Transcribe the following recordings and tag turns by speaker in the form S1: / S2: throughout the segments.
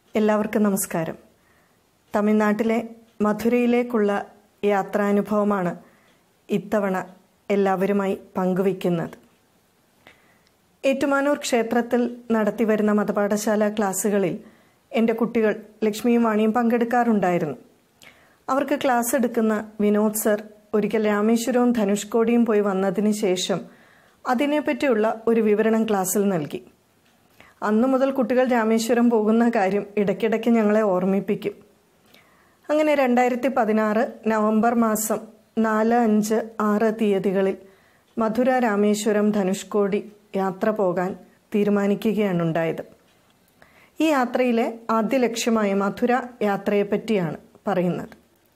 S1: എല്ലാവർക്കും നമസ്കാരം തമിഴ്നാട്ടിലെ മധുരയിലേക്കുള്ള യാത്രാനുഭവമാണ് ഇത്തവണ എല്ലാവരുമായി പങ്കുവയ്ക്കുന്നത് ഏറ്റുമാനൂർ ക്ഷേത്രത്തിൽ നടത്തിവരുന്ന മതപാഠശാല ക്ലാസ്സുകളിൽ എൻ്റെ കുട്ടികൾ ലക്ഷ്മിയും വാണിയും പങ്കെടുക്കാറുണ്ടായിരുന്നു അവർക്ക് ക്ലാസ് എടുക്കുന്ന വിനോദ് സർ ഒരിക്കൽ രാമേശ്വരവും ധനുഷ്കോടിയും പോയി വന്നതിന് ശേഷം അതിനെപ്പറ്റിയുള്ള ഒരു വിവരണം ക്ലാസ്സിൽ നൽകി അന്നു മുതൽ കുട്ടികൾ രാമേശ്വരം പോകുന്ന കാര്യം ഇടയ്ക്കിടയ്ക്ക് ഞങ്ങളെ ഓർമ്മിപ്പിക്കും അങ്ങനെ രണ്ടായിരത്തി പതിനാറ് നവംബർ മാസം നാല് അഞ്ച് ആറ് തീയതികളിൽ മധുര രാമേശ്വരം ധനുഷ്കോടി യാത്ര പോകാൻ തീരുമാനിക്കുകയാണ് ഉണ്ടായത് ഈ യാത്രയിലെ ആദ്യ ലക്ഷ്യമായ മധുര യാത്രയെപ്പറ്റിയാണ് പറയുന്നത്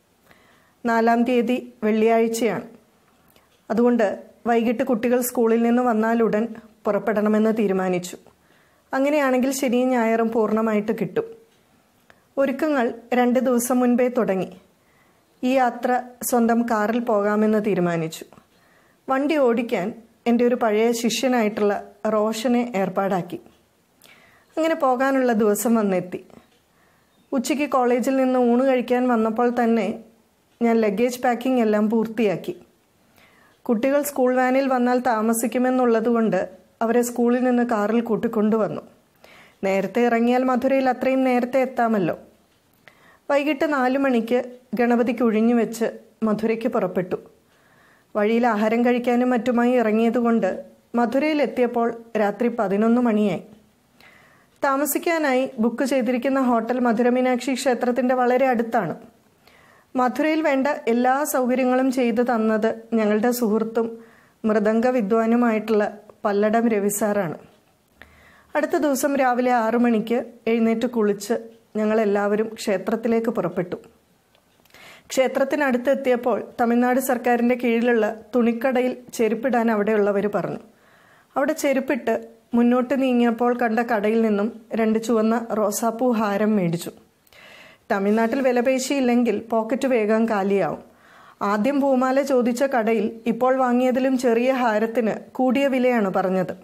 S1: നാലാം തീയതി വെള്ളിയാഴ്ചയാണ് അതുകൊണ്ട് വൈകിട്ട് കുട്ടികൾ സ്കൂളിൽ നിന്ന് വന്നാലുടൻ പുറപ്പെടണമെന്ന് തീരുമാനിച്ചു അങ്ങനെയാണെങ്കിൽ ശനിയും ഞായറും പൂർണ്ണമായിട്ട് കിട്ടും ഒരുക്കങ്ങൾ രണ്ട് ദിവസം മുൻപേ തുടങ്ങി ഈ യാത്ര സ്വന്തം കാറിൽ പോകാമെന്ന് തീരുമാനിച്ചു വണ്ടി ഓടിക്കാൻ എൻ്റെ ഒരു പഴയ ശിഷ്യനായിട്ടുള്ള റോഷനെ ഏർപ്പാടാക്കി അങ്ങനെ പോകാനുള്ള ദിവസം വന്നെത്തി ഉച്ചയ്ക്ക് കോളേജിൽ നിന്ന് ഊണ് കഴിക്കാൻ വന്നപ്പോൾ തന്നെ ഞാൻ ലഗേജ് പാക്കിംഗ് എല്ലാം പൂർത്തിയാക്കി കുട്ടികൾ സ്കൂൾ വാനിൽ വന്നാൽ താമസിക്കുമെന്നുള്ളതുകൊണ്ട് അവരെ സ്കൂളിൽ നിന്ന് കാറിൽ കൂട്ടിക്കൊണ്ടുവന്നു നേരത്തെ ഇറങ്ങിയാൽ മധുരയിൽ അത്രയും നേരത്തെ എത്താമല്ലോ വൈകിട്ട് നാലു മണിക്ക് ഗണപതിക്ക് ഒഴിഞ്ഞു വെച്ച് മധുരയ്ക്ക് പുറപ്പെട്ടു വഴിയിൽ ആഹാരം കഴിക്കാനും മറ്റുമായി ഇറങ്ങിയതുകൊണ്ട് മധുരയിൽ എത്തിയപ്പോൾ രാത്രി പതിനൊന്ന് മണിയായി താമസിക്കാനായി ബുക്ക് ചെയ്തിരിക്കുന്ന ഹോട്ടൽ മധുരമീനാക്ഷി ക്ഷേത്രത്തിൻ്റെ വളരെ അടുത്താണ് മധുരയിൽ വേണ്ട എല്ലാ സൗകര്യങ്ങളും ചെയ്തു തന്നത് ഞങ്ങളുടെ സുഹൃത്തും മൃദംഗ വിദ്വാനുമായിട്ടുള്ള പല്ലടം രവിസാറാണ് അടുത്ത ദിവസം രാവിലെ ആറു മണിക്ക് എഴുന്നേറ്റ് കുളിച്ച് ഞങ്ങളെല്ലാവരും ക്ഷേത്രത്തിലേക്ക് പുറപ്പെട്ടു ക്ഷേത്രത്തിനടുത്ത് എത്തിയപ്പോൾ തമിഴ്നാട് സർക്കാരിൻ്റെ കീഴിലുള്ള തുണിക്കടയിൽ ചെരുപ്പിടാൻ അവിടെയുള്ളവർ പറഞ്ഞു അവിടെ ചെരുപ്പിട്ട് മുന്നോട്ട് നീങ്ങിയപ്പോൾ കണ്ട കടയിൽ നിന്നും രണ്ട് ചുവന്ന റോസാപ്പൂ ഹാരം മേടിച്ചു തമിഴ്നാട്ടിൽ വിലപേശിയില്ലെങ്കിൽ പോക്കറ്റ് വേഗം കാലിയാവും ആദ്യം പൂമാല ചോദിച്ച കടയിൽ ഇപ്പോൾ വാങ്ങിയതിലും ചെറിയ ഹാരത്തിന് കൂടിയ വിലയാണ് പറഞ്ഞത്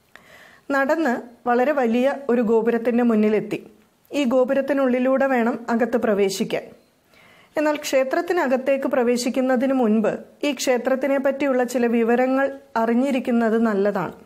S1: നടന്ന് വളരെ വലിയ ഒരു ഗോപുരത്തിൻ്റെ മുന്നിലെത്തി ഈ ഗോപുരത്തിനുള്ളിലൂടെ വേണം അകത്ത് പ്രവേശിക്കാൻ എന്നാൽ ക്ഷേത്രത്തിനകത്തേക്ക് പ്രവേശിക്കുന്നതിന് മുൻപ് ഈ ക്ഷേത്രത്തിനെ പറ്റിയുള്ള ചില വിവരങ്ങൾ അറിഞ്ഞിരിക്കുന്നത് നല്ലതാണ്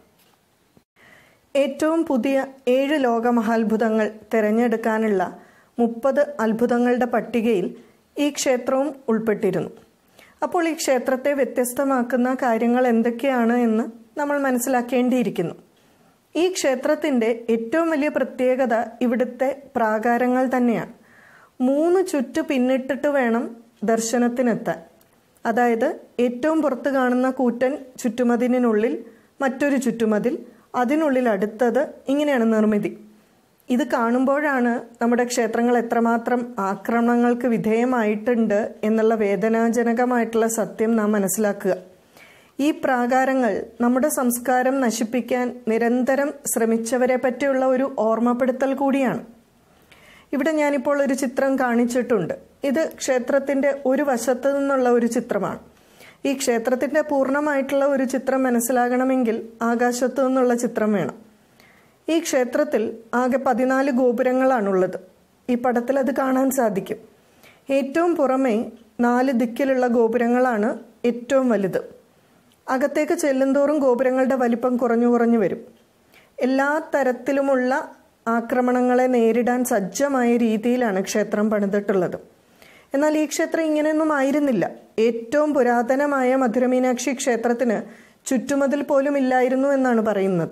S1: ഏറ്റവും പുതിയ ഏഴ് ലോകമഹാത്ഭുതങ്ങൾ തിരഞ്ഞെടുക്കാനുള്ള മുപ്പത് അത്ഭുതങ്ങളുടെ പട്ടികയിൽ ഈ ക്ഷേത്രവും ഉൾപ്പെട്ടിരുന്നു അപ്പോൾ ഈ ക്ഷേത്രത്തെ വ്യത്യസ്തമാക്കുന്ന കാര്യങ്ങൾ എന്തൊക്കെയാണ് എന്ന് നമ്മൾ മനസ്സിലാക്കേണ്ടിയിരിക്കുന്നു ഈ ക്ഷേത്രത്തിൻ്റെ ഏറ്റവും വലിയ പ്രത്യേകത ഇവിടുത്തെ പ്രാകാരങ്ങൾ തന്നെയാണ് മൂന്ന് ചുറ്റു പിന്നിട്ടിട്ട് വേണം ദർശനത്തിനെത്താൻ അതായത് ഏറ്റവും പുറത്ത് കാണുന്ന കൂറ്റൻ ചുറ്റുമതിലിനുള്ളിൽ മറ്റൊരു ചുറ്റുമതിൽ അതിനുള്ളിൽ അടുത്തത് ഇങ്ങനെയാണ് നിർമ്മിതി ഇത് കാണുമ്പോഴാണ് നമ്മുടെ ക്ഷേത്രങ്ങൾ എത്രമാത്രം ആക്രമണങ്ങൾക്ക് വിധേയമായിട്ടുണ്ട് എന്നുള്ള വേദനാജനകമായിട്ടുള്ള സത്യം നാം മനസ്സിലാക്കുക ഈ പ്രാകാരങ്ങൾ നമ്മുടെ സംസ്കാരം നശിപ്പിക്കാൻ നിരന്തരം ശ്രമിച്ചവരെ പറ്റിയുള്ള ഒരു ഓർമ്മപ്പെടുത്തൽ കൂടിയാണ് ഇവിടെ ഞാനിപ്പോൾ ഒരു ചിത്രം കാണിച്ചിട്ടുണ്ട് ഇത് ക്ഷേത്രത്തിൻ്റെ ഒരു വശത്ത് നിന്നുള്ള ഒരു ചിത്രമാണ് ഈ ക്ഷേത്രത്തിൻ്റെ പൂർണ്ണമായിട്ടുള്ള ഒരു ചിത്രം മനസ്സിലാകണമെങ്കിൽ ആകാശത്തു നിന്നുള്ള ചിത്രം വേണം ഈ ക്ഷേത്രത്തിൽ ആകെ പതിനാല് ഗോപുരങ്ങളാണുള്ളത് ഈ പടത്തിൽ അത് കാണാൻ സാധിക്കും ഏറ്റവും പുറമെ നാല് ദിക്കിലുള്ള ഗോപുരങ്ങളാണ് ഏറ്റവും വലുത് അകത്തേക്ക് ചെല്ലുന്തോറും ഗോപുരങ്ങളുടെ വലിപ്പം കുറഞ്ഞു കുറഞ്ഞു വരും എല്ലാ തരത്തിലുമുള്ള ആക്രമണങ്ങളെ നേരിടാൻ സജ്ജമായ രീതിയിലാണ് ക്ഷേത്രം പണിതിട്ടുള്ളത് എന്നാൽ ഈ ക്ഷേത്രം ഇങ്ങനെയൊന്നും ആയിരുന്നില്ല ഏറ്റവും പുരാതനമായ മധുരമീനാക്ഷി ക്ഷേത്രത്തിന് ചുറ്റുമതിൽ പോലും ഇല്ലായിരുന്നു എന്നാണ് പറയുന്നത്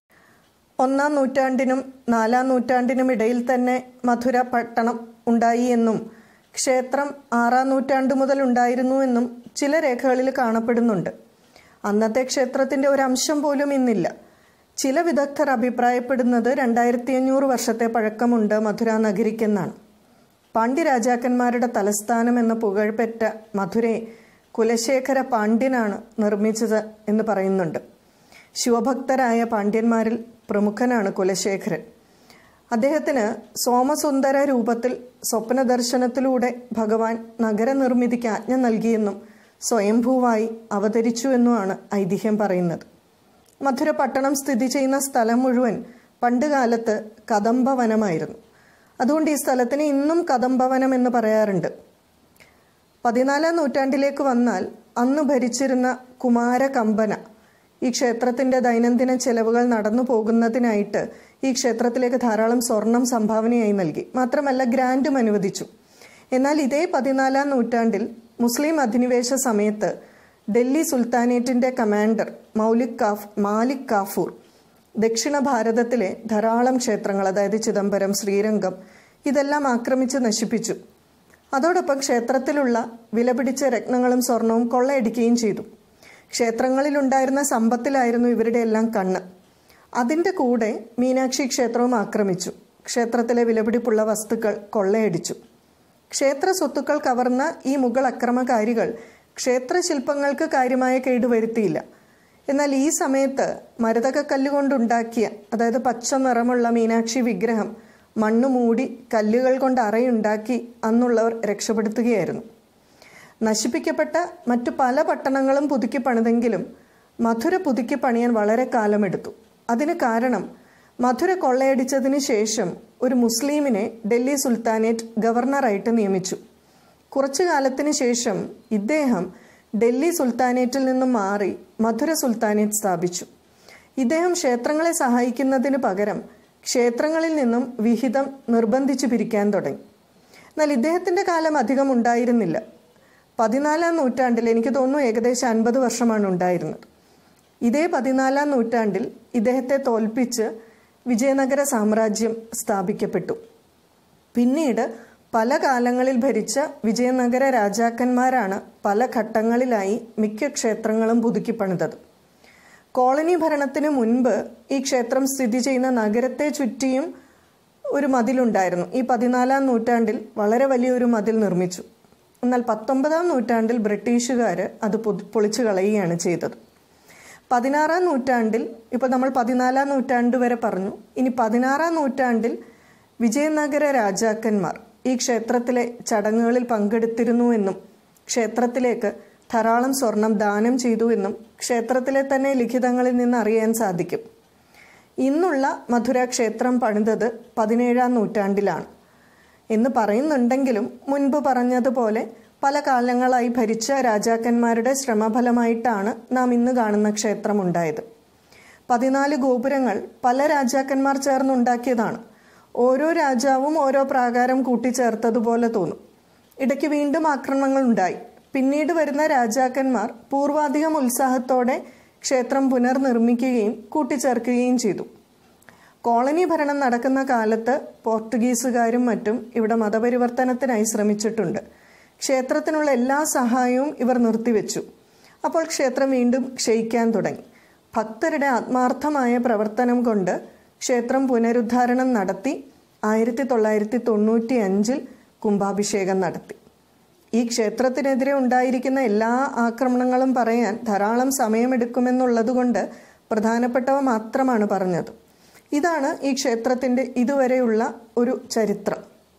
S1: ഒന്നാം നൂറ്റാണ്ടിനും നാലാം നൂറ്റാണ്ടിനും ഇടയിൽ തന്നെ മധുര പട്ടണം ഉണ്ടായി എന്നും ക്ഷേത്രം ആറാം നൂറ്റാണ്ട് മുതൽ ഉണ്ടായിരുന്നു എന്നും ചില രേഖകളിൽ കാണപ്പെടുന്നുണ്ട് അന്നത്തെ ക്ഷേത്രത്തിൻ്റെ ഒരു അംശം പോലും ഇന്നില്ല ചില വിദഗ്ധർ അഭിപ്രായപ്പെടുന്നത് രണ്ടായിരത്തി അഞ്ഞൂറ് വർഷത്തെ പഴക്കമുണ്ട് മധുര നഗരിക്കെന്നാണ് പാണ്ഡ്യ രാജാക്കന്മാരുടെ തലസ്ഥാനം എന്ന പുകഴ്പെറ്റ മധുരയെ കുലശേഖര പാണ്ഡ്യനാണ് നിർമ്മിച്ചത് എന്ന് പറയുന്നുണ്ട് ശിവഭക്തരായ പാണ്ഡ്യന്മാരിൽ പ്രമുഖനാണ് കുലശേഖരൻ അദ്ദേഹത്തിന് സോമസുന്ദര രൂപത്തിൽ സ്വപ്നദർശനത്തിലൂടെ ഭഗവാൻ നഗരനിർമ്മിതിക്ക് ആജ്ഞ നൽകിയെന്നും സ്വയംഭൂവായി അവതരിച്ചുവെന്നുമാണ് ഐതിഹ്യം പറയുന്നത് മധുര പട്ടണം സ്ഥിതി ചെയ്യുന്ന സ്ഥലം മുഴുവൻ പണ്ടുകാലത്ത് കദംബ വനമായിരുന്നു അതുകൊണ്ട് ഈ സ്ഥലത്തിന് ഇന്നും കദംഭവനം എന്ന് പറയാറുണ്ട് പതിനാലാം നൂറ്റാണ്ടിലേക്ക് വന്നാൽ അന്ന് ഭരിച്ചിരുന്ന കുമാരകമ്പന ഈ ക്ഷേത്രത്തിന്റെ ദൈനംദിന ചെലവുകൾ നടന്നു പോകുന്നതിനായിട്ട് ഈ ക്ഷേത്രത്തിലേക്ക് ധാരാളം സ്വർണം സംഭാവനയായി നൽകി മാത്രമല്ല ഗ്രാൻഡും അനുവദിച്ചു എന്നാൽ ഇതേ പതിനാലാം നൂറ്റാണ്ടിൽ മുസ്ലിം അധിനിവേശ സമയത്ത് ഡൽഹി സുൽത്താനേറ്റിന്റെ കമാൻഡർ മൗലിക് കാഫ് മാലിക് കാഫൂർ ദക്ഷിണ ഭാരതത്തിലെ ധാരാളം ക്ഷേത്രങ്ങൾ അതായത് ചിദംബരം ശ്രീരംഗം ഇതെല്ലാം ആക്രമിച്ച് നശിപ്പിച്ചു അതോടൊപ്പം ക്ഷേത്രത്തിലുള്ള വിലപിടിച്ച രത്നങ്ങളും സ്വർണവും കൊള്ളയടിക്കുകയും ചെയ്തു ക്ഷേത്രങ്ങളിലുണ്ടായിരുന്ന സമ്പത്തിലായിരുന്നു ഇവരുടെ എല്ലാം കണ്ണ് അതിൻ്റെ കൂടെ മീനാക്ഷി ക്ഷേത്രവും ആക്രമിച്ചു ക്ഷേത്രത്തിലെ വിലപിടിപ്പുള്ള വസ്തുക്കൾ കൊള്ളയടിച്ചു ക്ഷേത്ര സ്വത്തുക്കൾ കവർന്ന ഈ മുഗൾ അക്രമകാരികൾ ക്ഷേത്രശില്പങ്ങൾക്ക് കാര്യമായ കേടുവരുത്തിയില്ല എന്നാൽ ഈ സമയത്ത് മരതകക്കല്ല് കൊണ്ടുണ്ടാക്കിയ അതായത് പച്ച നിറമുള്ള മീനാക്ഷി വിഗ്രഹം മണ്ണ് മൂടി കല്ലുകൾ കൊണ്ട് അറയുണ്ടാക്കി അന്നുള്ളവർ രക്ഷപ്പെടുത്തുകയായിരുന്നു നശിപ്പിക്കപ്പെട്ട മറ്റു പല പട്ടണങ്ങളും പുതുക്കി പണിതെങ്കിലും മധുര പുതുക്കി പണിയാൻ വളരെ കാലമെടുത്തു അതിന് കാരണം മധുര കൊള്ളയടിച്ചതിന് ശേഷം ഒരു മുസ്ലിമിനെ ഡൽഹി സുൽത്താനേറ്റ് ഗവർണറായിട്ട് നിയമിച്ചു കുറച്ചു കാലത്തിന് ശേഷം ഇദ്ദേഹം ഡൽഹി സുൽത്താനേറ്റിൽ നിന്നും മാറി മധുര സുൽത്താനേറ്റ് സ്ഥാപിച്ചു ഇദ്ദേഹം ക്ഷേത്രങ്ങളെ സഹായിക്കുന്നതിന് പകരം ക്ഷേത്രങ്ങളിൽ നിന്നും വിഹിതം നിർബന്ധിച്ചു പിരിക്കാൻ തുടങ്ങി എന്നാൽ ഇദ്ദേഹത്തിൻ്റെ കാലം അധികം ഉണ്ടായിരുന്നില്ല പതിനാലാം നൂറ്റാണ്ടിൽ എനിക്ക് തോന്നുന്നു ഏകദേശം അൻപത് വർഷമാണ് ഉണ്ടായിരുന്നത് ഇതേ പതിനാലാം നൂറ്റാണ്ടിൽ ഇദ്ദേഹത്തെ തോൽപ്പിച്ച് വിജയനഗര സാമ്രാജ്യം സ്ഥാപിക്കപ്പെട്ടു പിന്നീട് പല കാലങ്ങളിൽ ഭരിച്ച വിജയനഗര രാജാക്കന്മാരാണ് പല ഘട്ടങ്ങളിലായി മിക്ക ക്ഷേത്രങ്ങളും പുതുക്കിപ്പണിതത് കോളനി ഭരണത്തിന് മുൻപ് ഈ ക്ഷേത്രം സ്ഥിതി ചെയ്യുന്ന നഗരത്തെ ചുറ്റിയും ഒരു മതിലുണ്ടായിരുന്നു ഈ പതിനാലാം നൂറ്റാണ്ടിൽ വളരെ വലിയൊരു മതിൽ നിർമ്മിച്ചു എന്നാൽ പത്തൊമ്പതാം നൂറ്റാണ്ടിൽ ബ്രിട്ടീഷുകാർ അത് പൊളിച്ചു കളയുകയാണ് ചെയ്തത് പതിനാറാം നൂറ്റാണ്ടിൽ ഇപ്പോൾ നമ്മൾ പതിനാലാം നൂറ്റാണ്ട് വരെ പറഞ്ഞു ഇനി പതിനാറാം നൂറ്റാണ്ടിൽ വിജയനഗര രാജാക്കന്മാർ ഈ ക്ഷേത്രത്തിലെ ചടങ്ങുകളിൽ പങ്കെടുത്തിരുന്നുവെന്നും ക്ഷേത്രത്തിലേക്ക് ധാരാളം സ്വർണം ദാനം ചെയ്തു എന്നും ക്ഷേത്രത്തിലെ തന്നെ ലിഖിതങ്ങളിൽ നിന്ന് അറിയാൻ സാധിക്കും ഇന്നുള്ള മധുര ക്ഷേത്രം പണിതത് പതിനേഴാം നൂറ്റാണ്ടിലാണ് എന്ന് പറയുന്നുണ്ടെങ്കിലും മുൻപ് പറഞ്ഞതുപോലെ പല കാലങ്ങളായി ഭരിച്ച രാജാക്കന്മാരുടെ ശ്രമഫലമായിട്ടാണ് നാം ഇന്ന് കാണുന്ന ക്ഷേത്രം ഉണ്ടായത് പതിനാല് ഗോപുരങ്ങൾ പല രാജാക്കന്മാർ ചേർന്നുണ്ടാക്കിയതാണ് ഓരോ രാജാവും ഓരോ പ്രാകാരം കൂട്ടിച്ചേർത്തതുപോലെ തോന്നും ഇടയ്ക്ക് വീണ്ടും ആക്രമണങ്ങൾ ഉണ്ടായി പിന്നീട് വരുന്ന രാജാക്കന്മാർ പൂർവാധികം ഉത്സാഹത്തോടെ ക്ഷേത്രം പുനർനിർമ്മിക്കുകയും കൂട്ടിച്ചേർക്കുകയും ചെയ്തു കോളനി ഭരണം നടക്കുന്ന കാലത്ത് പോർട്ടുഗീസുകാരും മറ്റും ഇവിടെ മതപരിവർത്തനത്തിനായി ശ്രമിച്ചിട്ടുണ്ട് ക്ഷേത്രത്തിനുള്ള എല്ലാ സഹായവും ഇവർ നിർത്തിവെച്ചു അപ്പോൾ ക്ഷേത്രം വീണ്ടും ക്ഷയിക്കാൻ തുടങ്ങി ഭക്തരുടെ ആത്മാർത്ഥമായ പ്രവർത്തനം കൊണ്ട് ക്ഷേത്രം പുനരുദ്ധാരണം നടത്തി ആയിരത്തി തൊള്ളായിരത്തി തൊണ്ണൂറ്റി അഞ്ചിൽ കുംഭാഭിഷേകം നടത്തി ഈ ക്ഷേത്രത്തിനെതിരെ ഉണ്ടായിരിക്കുന്ന എല്ലാ ആക്രമണങ്ങളും പറയാൻ ധാരാളം സമയമെടുക്കുമെന്നുള്ളതുകൊണ്ട് പ്രധാനപ്പെട്ടവ മാത്രമാണ് പറഞ്ഞത് ഇതാണ് ഈ ക്ഷേത്രത്തിൻ്റെ ഇതുവരെയുള്ള ഒരു ചരിത്രം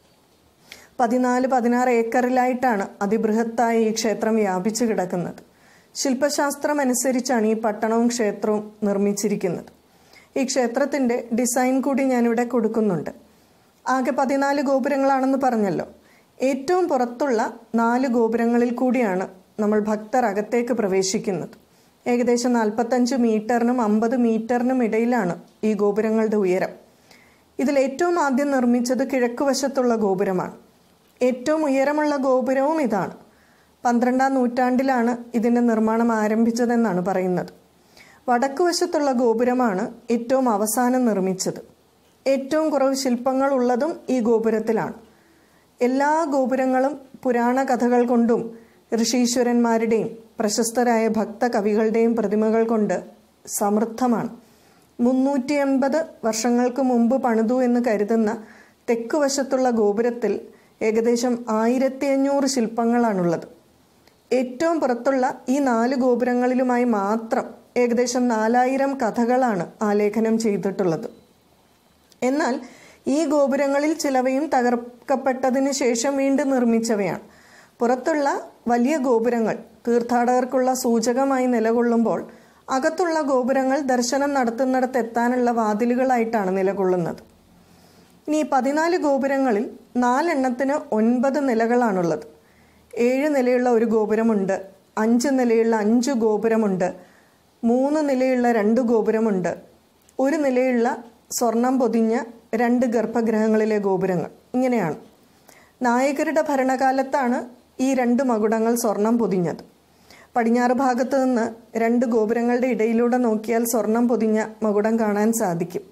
S1: പതിനാല് പതിനാറ് ഏക്കറിലായിട്ടാണ് അതിബൃഹത്തായ ഈ ക്ഷേത്രം വ്യാപിച്ചു കിടക്കുന്നത് ശില്പശാസ്ത്രം അനുസരിച്ചാണ് ഈ പട്ടണവും ക്ഷേത്രവും നിർമ്മിച്ചിരിക്കുന്നത് ഈ ക്ഷേത്രത്തിൻ്റെ ഡിസൈൻ കൂടി ഞാനിവിടെ കൊടുക്കുന്നുണ്ട് ആകെ പതിനാല് ഗോപുരങ്ങളാണെന്ന് പറഞ്ഞല്ലോ ഏറ്റവും പുറത്തുള്ള നാല് ഗോപുരങ്ങളിൽ കൂടിയാണ് നമ്മൾ ഭക്തർ അകത്തേക്ക് പ്രവേശിക്കുന്നത് ഏകദേശം നാൽപ്പത്തഞ്ച് മീറ്ററിനും അമ്പത് മീറ്ററിനും ഇടയിലാണ് ഈ ഗോപുരങ്ങളുടെ ഉയരം ഇതിൽ ഏറ്റവും ആദ്യം നിർമ്മിച്ചത് കിഴക്കുവശത്തുള്ള ഗോപുരമാണ് ഏറ്റവും ഉയരമുള്ള ഗോപുരവും ഇതാണ് പന്ത്രണ്ടാം നൂറ്റാണ്ടിലാണ് ഇതിൻ്റെ നിർമ്മാണം ആരംഭിച്ചതെന്നാണ് പറയുന്നത് വടക്കുവശത്തുള്ള ഗോപുരമാണ് ഏറ്റവും അവസാനം നിർമ്മിച്ചത് ഏറ്റവും കുറവ് ശില്പങ്ങൾ ഉള്ളതും ഈ ഗോപുരത്തിലാണ് എല്ലാ ഗോപുരങ്ങളും പുരാണ കഥകൾ കൊണ്ടും ഋഷീശ്വരന്മാരുടെയും പ്രശസ്തരായ ഭക്ത കവികളുടെയും പ്രതിമകൾ കൊണ്ട് സമൃദ്ധമാണ് മുന്നൂറ്റി എൺപത് വർഷങ്ങൾക്ക് മുമ്പ് പണിതു എന്ന് കരുതുന്ന തെക്ക് വശത്തുള്ള ഗോപുരത്തിൽ ഏകദേശം ആയിരത്തി അഞ്ഞൂറ് ശില്പങ്ങളാണുള്ളത് ഏറ്റവും പുറത്തുള്ള ഈ നാല് ഗോപുരങ്ങളിലുമായി മാത്രം ഏകദേശം നാലായിരം കഥകളാണ് ആലേഖനം ചെയ്തിട്ടുള്ളത് എന്നാൽ ഈ ഗോപുരങ്ങളിൽ ചിലവയും തകർക്കപ്പെട്ടതിന് ശേഷം വീണ്ടും നിർമ്മിച്ചവയാണ് പുറത്തുള്ള വലിയ ഗോപുരങ്ങൾ തീർത്ഥാടകർക്കുള്ള സൂചകമായി നിലകൊള്ളുമ്പോൾ അകത്തുള്ള ഗോപുരങ്ങൾ ദർശനം നടത്തുന്നിടത്ത് എത്താനുള്ള വാതിലുകളായിട്ടാണ് നിലകൊള്ളുന്നത് ഇനി ഈ പതിനാല് ഗോപുരങ്ങളിൽ നാലെണ്ണത്തിന് ഒൻപത് നിലകളാണുള്ളത് ഏഴ് നിലയുള്ള ഒരു ഗോപുരമുണ്ട് അഞ്ച് നിലയുള്ള അഞ്ച് ഗോപുരമുണ്ട് മൂന്ന് നിലയുള്ള രണ്ട് ഗോപുരമുണ്ട് ഒരു നിലയുള്ള സ്വർണം പൊതിഞ്ഞ രണ്ട് ഗർഭഗൃഹങ്ങളിലെ ഗോപുരങ്ങൾ ഇങ്ങനെയാണ് നായകരുടെ ഭരണകാലത്താണ് ഈ രണ്ട് മകുടങ്ങൾ സ്വർണം പൊതിഞ്ഞത് പടിഞ്ഞാറ് ഭാഗത്ത് നിന്ന് രണ്ട് ഗോപുരങ്ങളുടെ ഇടയിലൂടെ നോക്കിയാൽ സ്വർണം പൊതിഞ്ഞ മകുടം കാണാൻ സാധിക്കും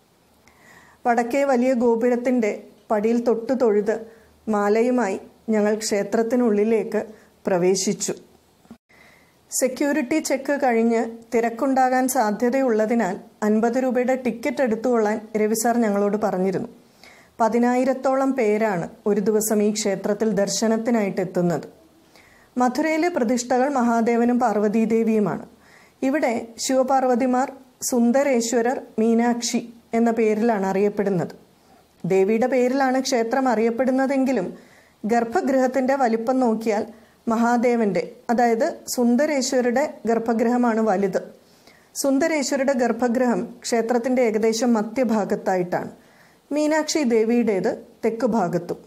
S1: വടക്കേ വലിയ ഗോപുരത്തിൻ്റെ പടിയിൽ തൊട്ടു തൊഴുത് മാലയുമായി ഞങ്ങൾ ക്ഷേത്രത്തിനുള്ളിലേക്ക് പ്രവേശിച്ചു സെക്യൂരിറ്റി ചെക്ക് കഴിഞ്ഞ് തിരക്കുണ്ടാകാൻ സാധ്യതയുള്ളതിനാൽ അൻപത് രൂപയുടെ ടിക്കറ്റ് എടുത്തുകൊള്ളാൻ രവി സാർ ഞങ്ങളോട് പറഞ്ഞിരുന്നു പതിനായിരത്തോളം പേരാണ് ഒരു ദിവസം ഈ ക്ഷേത്രത്തിൽ ദർശനത്തിനായിട്ട് എത്തുന്നത് മധുരയിലെ പ്രതിഷ്ഠകൾ മഹാദേവനും പാർവതീദേവിയുമാണ് ഇവിടെ ശിവപാർവതിമാർ സുന്ദരേശ്വരർ മീനാക്ഷി എന്ന പേരിലാണ് അറിയപ്പെടുന്നത് ദേവിയുടെ പേരിലാണ് ക്ഷേത്രം അറിയപ്പെടുന്നതെങ്കിലും ഗർഭഗൃഹത്തിന്റെ വലിപ്പം നോക്കിയാൽ മഹാദേവന്റെ അതായത് സുന്ദരേശ്വരുടെ ഗർഭഗൃഹമാണ് വലുത് സുന്ദരേശ്വരുടെ ഗർഭഗൃഹം ക്ഷേത്രത്തിന്റെ ഏകദേശം മധ്യഭാഗത്തായിട്ടാണ് മീനാക്ഷി ദേവിയുടേത് തെക്ക് ഭാഗത്തും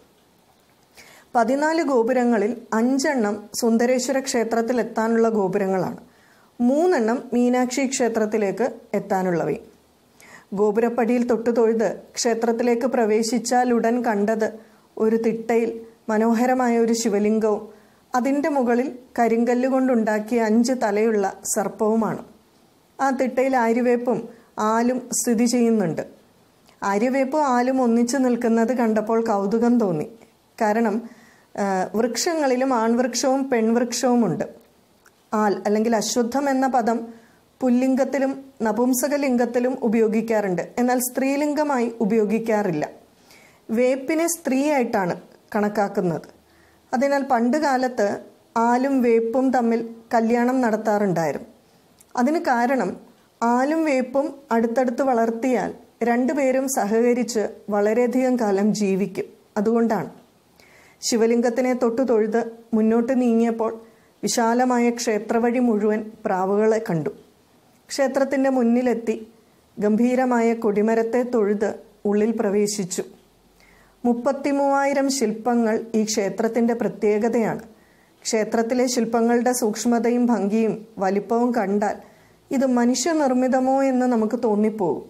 S1: പതിനാല് ഗോപുരങ്ങളിൽ അഞ്ചെണ്ണം സുന്ദരേശ്വര ക്ഷേത്രത്തിൽ എത്താനുള്ള ഗോപുരങ്ങളാണ് മൂന്നെണ്ണം മീനാക്ഷി ക്ഷേത്രത്തിലേക്ക് എത്താനുള്ളവയും ഗോപുരപ്പടിയിൽ തൊട്ടു തൊഴുത് ക്ഷേത്രത്തിലേക്ക് പ്രവേശിച്ചാൽ ഉടൻ കണ്ടത് ഒരു തിട്ടയിൽ മനോഹരമായ ഒരു ശിവലിംഗവും അതിൻ്റെ മുകളിൽ കരിങ്കല്ല് കൊണ്ടുണ്ടാക്കിയ അഞ്ച് തലയുള്ള സർപ്പവുമാണ് ആ തിട്ടയിൽ ആര്യവേപ്പും ആലും സ്ഥിതി ചെയ്യുന്നുണ്ട് ആര്യവേപ്പും ആലും ഒന്നിച്ചു നിൽക്കുന്നത് കണ്ടപ്പോൾ കൗതുകം തോന്നി കാരണം ആ, വൃക്ഷങ്ങളിലും ആൺവൃക്ഷവും പെൺവൃക്ഷവുമുണ്ട് ആൽ അല്ലെങ്കിൽ അശുദ്ധം എന്ന പദം പുല്ലിംഗത്തിലും നപുംസകലിംഗത്തിലും ഉപയോഗിക്കാറുണ്ട് എന്നാൽ സ്ത്രീലിംഗമായി ഉപയോഗിക്കാറില്ല വേപ്പിനെ സ്ത്രീയായിട്ടാണ് കണക്കാക്കുന്നത് അതിനാൽ പണ്ട് കാലത്ത് ആലും വേപ്പും തമ്മിൽ കല്യാണം നടത്താറുണ്ടായിരുന്നു അതിന് കാരണം ആലും വേപ്പും അടുത്തടുത്ത് വളർത്തിയാൽ രണ്ടുപേരും സഹകരിച്ച് വളരെയധികം കാലം ജീവിക്കും അതുകൊണ്ടാണ് ശിവലിംഗത്തിനെ തൊട്ടു തൊഴുത് മുന്നോട്ട് നീങ്ങിയപ്പോൾ വിശാലമായ ക്ഷേത്രവഴി മുഴുവൻ പ്രാവുകളെ കണ്ടു ക്ഷേത്രത്തിൻ്റെ മുന്നിലെത്തി ഗംഭീരമായ കൊടിമരത്തെ തൊഴുത് ഉള്ളിൽ പ്രവേശിച്ചു മുപ്പത്തിമൂവായിരം ശില്പങ്ങൾ ഈ ക്ഷേത്രത്തിൻ്റെ പ്രത്യേകതയാണ് ക്ഷേത്രത്തിലെ ശില്പങ്ങളുടെ സൂക്ഷ്മതയും ഭംഗിയും വലിപ്പവും കണ്ടാൽ ഇത് മനുഷ്യനിർമ്മിതമോ എന്ന് നമുക്ക് തോന്നിപ്പോകും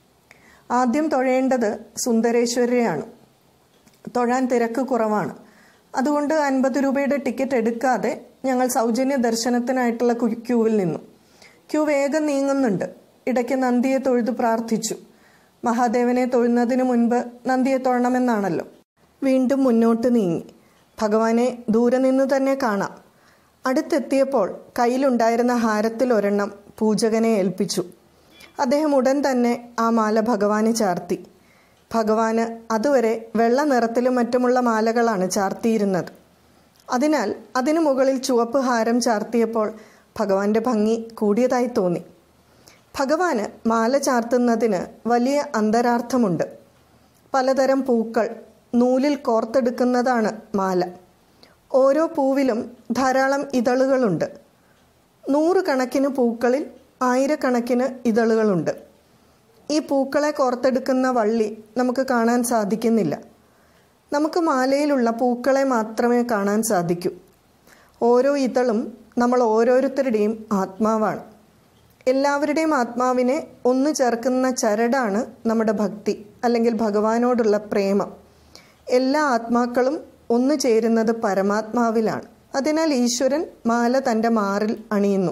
S1: ആദ്യം തൊഴേണ്ടത് സുന്ദരേശ്വരരെയാണ് തൊഴാൻ തിരക്ക് കുറവാണ് അതുകൊണ്ട് അൻപത് രൂപയുടെ ടിക്കറ്റ് എടുക്കാതെ ഞങ്ങൾ സൗജന്യ ദർശനത്തിനായിട്ടുള്ള കു- ക്യൂവിൽ നിന്നു ക്യൂ വേഗം നീങ്ങുന്നുണ്ട് ഇടയ്ക്ക് നന്ദിയെ തൊഴുതു പ്രാർത്ഥിച്ചു മഹാദേവനെ തൊഴുന്നതിന് മുൻപ് നന്ദിയെ തൊഴണമെന്നാണല്ലോ വീണ്ടും മുന്നോട്ട് നീങ്ങി ഭഗവാനെ ദൂരെ നിന്ന് തന്നെ കാണാം അടുത്തെത്തിയപ്പോൾ കയ്യിലുണ്ടായിരുന്ന ഹാരത്തിൽ ഒരെണ്ണം പൂജകനെ ഏൽപ്പിച്ചു അദ്ദേഹം ഉടൻ തന്നെ ആ മാല ഭഗവാന് ചാർത്തി ഭഗവാന് അതുവരെ വെള്ള നിറത്തിലും മറ്റുമുള്ള മാലകളാണ് ചാർത്തിയിരുന്നത് അതിനാൽ അതിനു മുകളിൽ ചുവപ്പ് ഹാരം ചാർത്തിയപ്പോൾ ഭഗവാന്റെ ഭംഗി കൂടിയതായി തോന്നി ഭഗവാന് മാല ചാർത്തുന്നതിന് വലിയ അന്തരാർത്ഥമുണ്ട് പലതരം പൂക്കൾ നൂലിൽ കോർത്തെടുക്കുന്നതാണ് മാല ഓരോ പൂവിലും ധാരാളം ഇതളുകളുണ്ട് നൂറുകണക്കിന് പൂക്കളിൽ ആയിരക്കണക്കിന് ഇതളുകളുണ്ട് ഈ പൂക്കളെ കോർത്തെടുക്കുന്ന വള്ളി നമുക്ക് കാണാൻ സാധിക്കുന്നില്ല നമുക്ക് മാലയിലുള്ള പൂക്കളെ മാത്രമേ കാണാൻ സാധിക്കൂ ഓരോ ഇതളും നമ്മൾ ഓരോരുത്തരുടെയും ആത്മാവാണ് എല്ലാവരുടെയും ആത്മാവിനെ ഒന്നു ചേർക്കുന്ന ചരടാണ് നമ്മുടെ ഭക്തി അല്ലെങ്കിൽ ഭഗവാനോടുള്ള പ്രേമം എല്ലാ ആത്മാക്കളും ഒന്നു ചേരുന്നത് പരമാത്മാവിലാണ് അതിനാൽ ഈശ്വരൻ മാല തൻ്റെ മാറിൽ അണിയുന്നു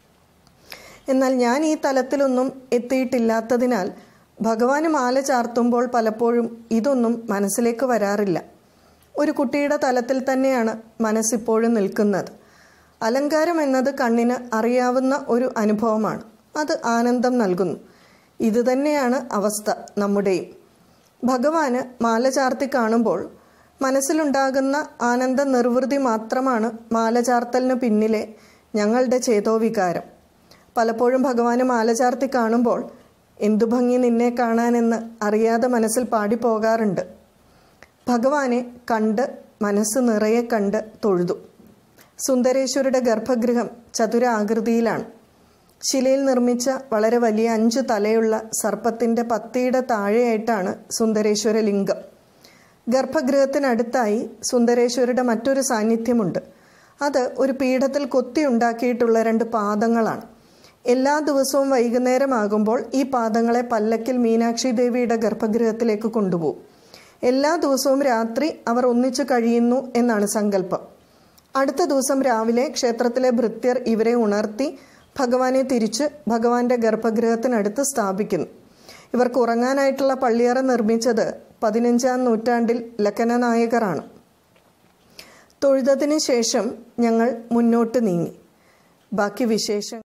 S1: എന്നാൽ ഞാൻ ഈ തലത്തിലൊന്നും എത്തിയിട്ടില്ലാത്തതിനാൽ ഭഗവാന് മാല ചാർത്തുമ്പോൾ പലപ്പോഴും ഇതൊന്നും മനസ്സിലേക്ക് വരാറില്ല ഒരു കുട്ടിയുടെ തലത്തിൽ തന്നെയാണ് മനസ്സിപ്പോഴും നിൽക്കുന്നത് അലങ്കാരം എന്നത് കണ്ണിന് അറിയാവുന്ന ഒരു അനുഭവമാണ് അത് ആനന്ദം നൽകുന്നു ഇതുതന്നെയാണ് അവസ്ഥ നമ്മുടെയും ഭഗവാന് മാല ചാർത്തി കാണുമ്പോൾ മനസ്സിലുണ്ടാകുന്ന ആനന്ദ നിർവൃതി മാത്രമാണ് മാല ചാർത്തലിന് പിന്നിലെ ഞങ്ങളുടെ ചേതോവികാരം പലപ്പോഴും ഭഗവാന് മാല ചാർത്തി കാണുമ്പോൾ എന്തു ഭംഗി നിന്നെ കാണാനെന്ന് അറിയാതെ മനസ്സിൽ പാടിപ്പോകാറുണ്ട് ഭഗവാനെ കണ്ട് മനസ്സ് നിറയെ കണ്ട് തൊഴുതു സുന്ദരേശ്വരുടെ ഗർഭഗൃഹം ചതുരാകൃതിയിലാണ് ശിലയിൽ നിർമ്മിച്ച വളരെ വലിയ അഞ്ചു തലയുള്ള സർപ്പത്തിന്റെ പത്തിയുടെ താഴെയായിട്ടാണ് സുന്ദരേശ്വര ലിംഗം ഗർഭഗൃഹത്തിനടുത്തായി സുന്ദരേശ്വരുടെ മറ്റൊരു സാന്നിധ്യമുണ്ട് അത് ഒരു പീഠത്തിൽ കൊത്തിയുണ്ടാക്കിയിട്ടുള്ള രണ്ട് പാദങ്ങളാണ് എല്ലാ ദിവസവും വൈകുന്നേരമാകുമ്പോൾ ഈ പാദങ്ങളെ പല്ലക്കിൽ മീനാക്ഷി ദേവിയുടെ ഗർഭഗൃഹത്തിലേക്ക് കൊണ്ടുപോകും എല്ലാ ദിവസവും രാത്രി അവർ ഒന്നിച്ചു കഴിയുന്നു എന്നാണ് സങ്കല്പം അടുത്ത ദിവസം രാവിലെ ക്ഷേത്രത്തിലെ ഭൃത്യർ ഇവരെ ഉണർത്തി ഭഗവാനെ തിരിച്ച് ഭഗവാന്റെ ഗർഭഗൃഹത്തിനടുത്ത് സ്ഥാപിക്കുന്നു ഇവർക്ക് ഉറങ്ങാനായിട്ടുള്ള പള്ളിയറ നിർമ്മിച്ചത് പതിനഞ്ചാം നൂറ്റാണ്ടിൽ ലക്കന നായകറാണ് തൊഴുതതിനു ശേഷം ഞങ്ങൾ മുന്നോട്ട് നീങ്ങി ബാക്കി വിശേഷം